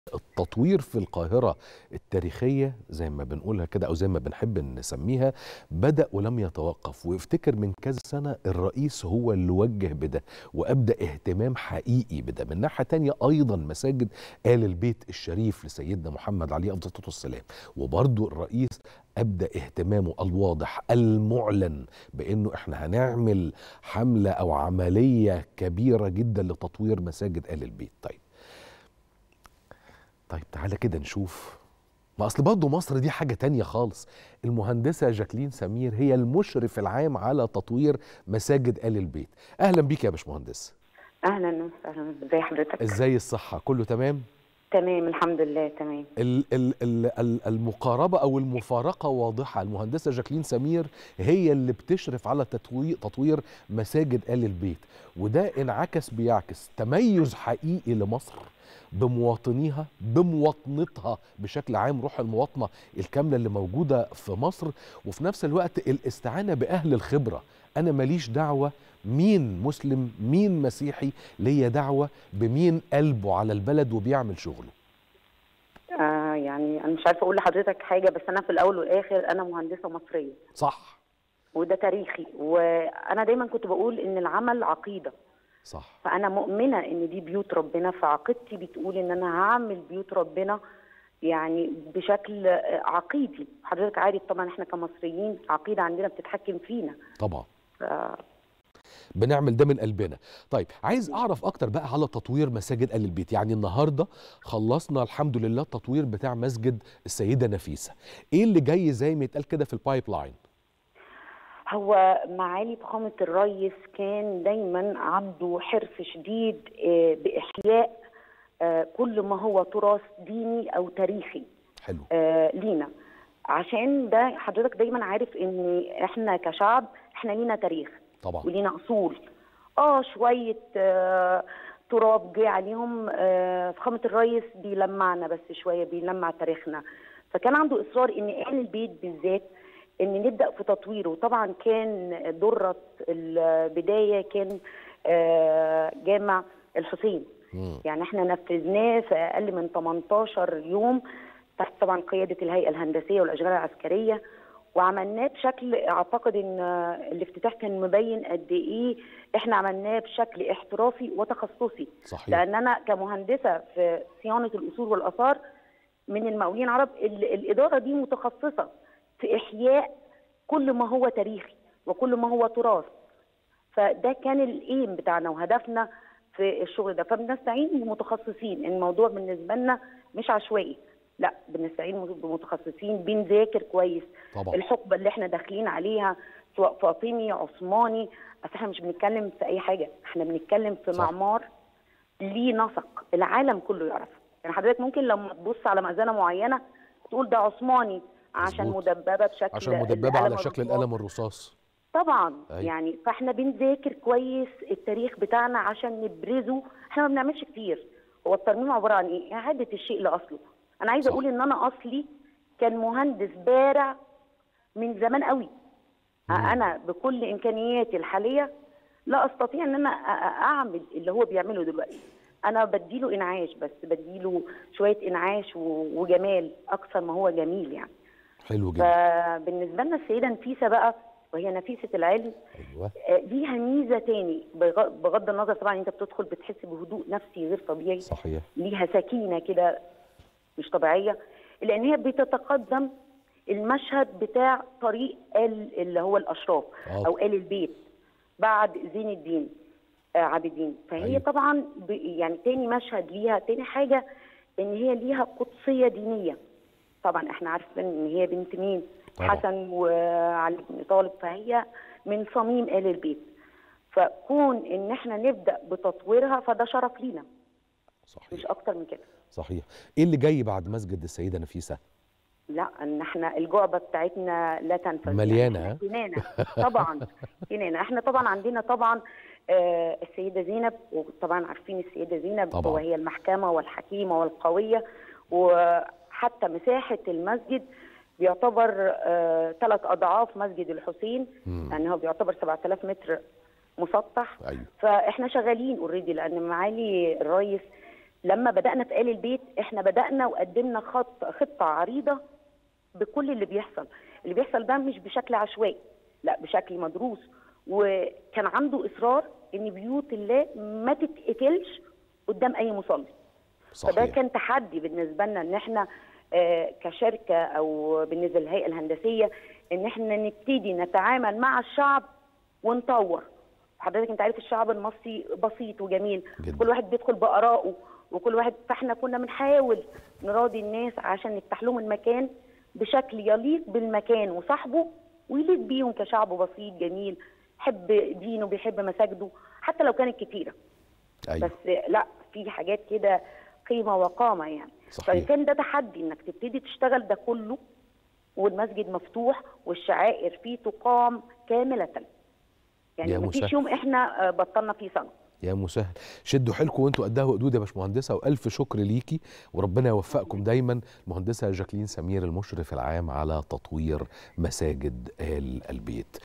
التطوير في القاهرة التاريخية زي ما بنقولها كده أو زي ما بنحب نسميها بدأ ولم يتوقف وافتكر من كذا سنة الرئيس هو اللي وجه بده وأبدأ اهتمام حقيقي بده من ناحية تانية أيضا مساجد آل البيت الشريف لسيدنا محمد عليه أفضل الصلاة والسلام وبرضو الرئيس أبدأ اهتمامه الواضح المعلن بأنه إحنا هنعمل حملة أو عملية كبيرة جدا لتطوير مساجد آل البيت طيب طيب تعالى كده نشوف ما اصل برضه مصر دي حاجه تانية خالص المهندسه جاكلين سمير هي المشرف العام على تطوير مساجد ال البيت اهلا بيك يا باشمهندس اهلا وسهلا ازي حضرتك ازاي الصحه كله تمام تمام الحمد لله تمام ال ال ال ال المقاربه او المفارقه واضحه المهندسه جاكلين سمير هي اللي بتشرف على تطوير تطوير مساجد ال البيت وده انعكس بيعكس تميز حقيقي لمصر بمواطنيها بمواطنتها بشكل عام روح المواطنه الكامله اللي موجوده في مصر وفي نفس الوقت الاستعانه باهل الخبره انا ماليش دعوه مين مسلم مين مسيحي ليا دعوه بمين قلبه على البلد وبيعمل شغله آه يعني انا مش عارفه اقول لحضرتك حاجه بس انا في الاول والاخر انا مهندسه مصريه صح وده تاريخي وانا دايما كنت بقول ان العمل عقيده صح فانا مؤمنه ان دي بيوت ربنا فعقيدتي بتقول ان انا هعمل بيوت ربنا يعني بشكل عقيدي حضرتك عارف طبعا احنا كمصريين العقيده عندنا بتتحكم فينا طبعا ف... بنعمل ده من قلبنا طيب عايز اعرف اكتر بقى على تطوير مساجد ال البيت يعني النهارده خلصنا الحمد لله التطوير بتاع مسجد السيده نفيسه ايه اللي جاي زي ما يتقال كده في البايب لاين هو معالي فخامة الرئيس كان دايما عنده حرص شديد آه، بإحياء آه، كل ما هو تراث ديني أو تاريخي حلو آه، لينا عشان ده حضرتك دايما عارف ان احنا كشعب احنا لينا تاريخ طبعا ولينا اصول اه شويه آه تراب جه عليهم آه فخامه الرئيس بيلمعنا بس شويه بيلمع تاريخنا فكان عنده اصرار ان اهل البيت بالذات ان نبدا في تطويره وطبعا كان ذره البدايه كان آه جامع الحسين مم. يعني احنا نفذناه في اقل من 18 يوم تحت طبعا قياده الهيئه الهندسيه والاشغال العسكريه وعملناه بشكل اعتقد ان الافتتاح كان مبين قد ايه احنا عملناه بشكل احترافي وتخصصي صحيح لان انا كمهندسه في صيانه الاصول والاثار من المقاولين العرب ال- الاداره دي متخصصه في احياء كل ما هو تاريخي وكل ما هو تراث فده كان الايم بتاعنا وهدفنا في الشغل ده فبنستعين بمتخصصين الموضوع بالنسبه لنا مش عشوائي لا بنستعين بمتخصصين بنذاكر كويس طبعا الحقبه اللي احنا داخلين عليها سواء فاطمي عثماني اصل احنا مش بنتكلم في اي حاجه احنا بنتكلم في صح. معمار ليه نسق العالم كله يعرفه يعني حضرتك ممكن لما تبص على مأذنه معينه تقول ده عثماني عشان مظبوط. مدببه بشكل عشان مدببه القلم على شكل الرصاص. القلم الرصاص طبعا أيوة. يعني فاحنا بنذاكر كويس التاريخ بتاعنا عشان نبرزه احنا ما بنعملش كتير هو الترميم عباره عن ايه اعاده الشيء لاصله انا عايزه صح. اقول ان انا اصلي كان مهندس بارع من زمان قوي مم. انا بكل امكانياتي الحاليه لا استطيع ان انا أ- أ- اعمل اللي هو بيعمله دلوقتي انا بديله انعاش بس بديله شويه انعاش و- وجمال اكثر ما هو جميل يعني حلو جدا فبالنسبه لنا السيده نفيسه بقى وهي نفيسه العلم ايوه آه، ليها ميزه تاني بغ- بغض النظر طبعا انت بتدخل بتحس بهدوء نفسي غير طبيعي صحيح ليها سكينه كده مش طبيعيه لان هي بتتقدم المشهد بتاع طريق ال اللي هو الاشراف آه. او ال البيت بعد زين الدين آه، عابدين فهي أيوة. طبعا ب- يعني تاني مشهد ليها تاني حاجه ان هي ليها قدسيه دينيه طبعا احنا عارفين ان هي بنت مين طبعا. حسن وعلي بن طالب فهي من صميم ال البيت فكون ان احنا نبدا بتطويرها فده شرف لينا مش صحيح اكتر من كده صحيح ايه اللي جاي بعد مسجد السيده نفيسه لا ان احنا الجعبه بتاعتنا لا تنفذ مليانة، يعني ها؟ إحنا كنانه طبعا كنانه احنا طبعا عندنا طبعا آه السيده زينب وطبعا عارفين السيده زينب طبعا. وهي المحكمه والحكيمه والقويه وحتى مساحه المسجد بيعتبر ثلاث اضعاف مسجد الحسين مم. يعني هو بيعتبر 7000 متر مسطح ايوه فاحنا شغالين اوريدي لان معالي الرئيس لما بدانا في ال البيت احنا بدانا وقدمنا خط خطه عريضه بكل اللي بيحصل اللي بيحصل ده مش بشكل عشوائي لا بشكل مدروس وكان عنده اصرار ان بيوت الله ما تتقتلش قدام اي مصلي فده صحيح كان تحدي بالنسبه لنا ان احنا آه، كشركه او بالنسبه للهيئه الهندسيه ان احنا نبتدي نتعامل مع الشعب ونطور حضرتك انت عارف الشعب المصري بسيط وجميل جدا. كل واحد بيدخل بارائه وكل واحد فاحنا كنا بنحاول نراضي الناس عشان نفتح لهم المكان بشكل يليق بالمكان وصاحبه ويليق بيهم كشعب بسيط جميل يحب دينه بيحب مساجده حتى لو كانت كتيره ايوه بس لا في حاجات كده قيمه وقامه يعني صحيح فكان ده تحدي انك تبتدي تشتغل ده كله والمسجد مفتوح والشعائر فيه تقام كامله يعني يا مفيش مسهل. يوم احنا آه، بطلنا فيه صلاه يا مسهل شدوا حيلكم وانتوا قدها وقدود يا باشمهندسه والف شكر ليكي وربنا يوفقكم دايما المهندسه جاكلين سمير المشرف العام على تطوير مساجد ال البيت